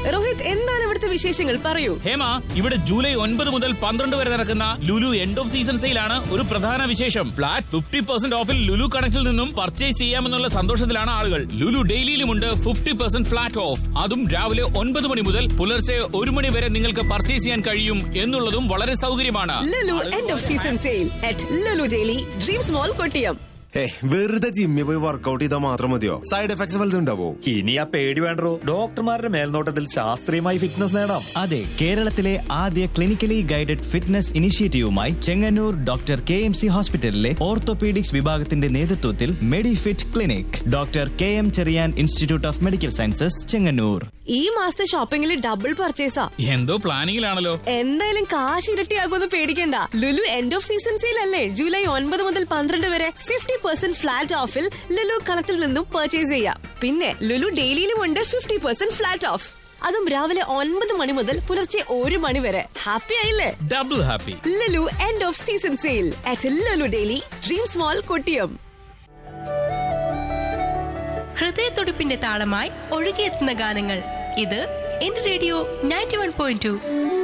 രോഹിത് എന്താണ് ഇവിടുത്തെ വിശേഷങ്ങൾ പറയൂ ഹേമ ഇവിടെ ജൂലൈ ഒൻപത് മുതൽ പന്ത്രണ്ട് വരെ നടക്കുന്ന ലുലു എൻഡ് ഓഫ് സീസൺ സെയിലാണ് ഒരു പ്രധാന വിശേഷം ഫ്ലാറ്റ് ഫിഫ്റ്റി പെർസെന്റ് ഓഫിൽ ലുലു കണക്റ്റിൽ നിന്നും പർച്ചേസ് ചെയ്യാമെന്നുള്ള സന്തോഷത്തിലാണ് ആളുകൾ ലുലു ഡെയിലിയിലുമുണ്ട് ഫിഫ്റ്റി പെർസെന്റ് ഫ്ലാറ്റ് ഓഫ് അതും രാവിലെ ഒൻപത് മണി മുതൽ പുലർച്ചെ ഒരു മണി വരെ നിങ്ങൾക്ക് പർച്ചേസ് ചെയ്യാൻ കഴിയും എന്നുള്ളതും വളരെ സൗകര്യമാണ് Lulu end of season sale at Lulu daily dreams mall Kottiyam ഏ വെറുതെ ജിമ്മിൽ പോയി വർക്കൗട്ട് ചെയ്താൽ മാത്രം മതിയോ സൈഡ് എഫക്ട്സ് വലുതുണ്ടാവോ ഇനി ആ പേടി വേണ്ടോ ഡോക്ടർമാരുടെ മേൽനോട്ടത്തിൽ ശാസ്ത്രീയമായി ഫിറ്റ്നസ് നേടാം അതെ കേരളത്തിലെ ആദ്യ ക്ലിനിക്കലി ഗൈഡഡ് ഫിറ്റ്നസ് ഇനിഷ്യേറ്റീവുമായി Chengannur doctor K M C ഹോസ്പിറ്റലിലെ ഓർത്തോപീഡിക്സ് വിഭാഗത്തിന്റെ നേതൃത്വത്തിൽ Medifit clinic doctor K M Cherian institute of medical sciences Chengannur ഈ മാസത്തെ ഷോപ്പിംഗിൽ ഡബിൾ പർച്ചേസാ എന്തോ പ്ലാനിങ്ങിലാണല്ലോ എന്തായാലും കാശ് ഇരട്ടിയാകുമെന്ന് പേടിക്കണ്ട Lulu end of season sale അല്ലേ ജൂലൈ ഒൻപത് മുതൽ പന്ത്രണ്ട് വരെ ഫിഫ്റ്റി പെർസെന്റ് ഫ്ലാറ്റ് ഓഫിൽ ലുലു കളത്തിൽ നിന്നും പർച്ചേസ് ചെയ്യാം പിന്നെ ലുലു ഡെയിലിയിലും ഉണ്ട് ഫിഫ്റ്റി പെർസെന്റ് ഫ്ലാറ്റ് ഓഫ് അതും രാവിലെ ഒൻപത് മണി മുതൽ പുലർച്ചെ ഒരു മണി വരെ ഹാപ്പി ആയില്ലേ double happy Lulu end of season sale at Lulu daily dreams mall Kottiyam ഹൃദയത്തുടിപ്പിന്റെ താളമായി ഒഴുകിയെത്തുന്ന ഗാനങ്ങൾ ഇത് എന്റെ radio ninety one point to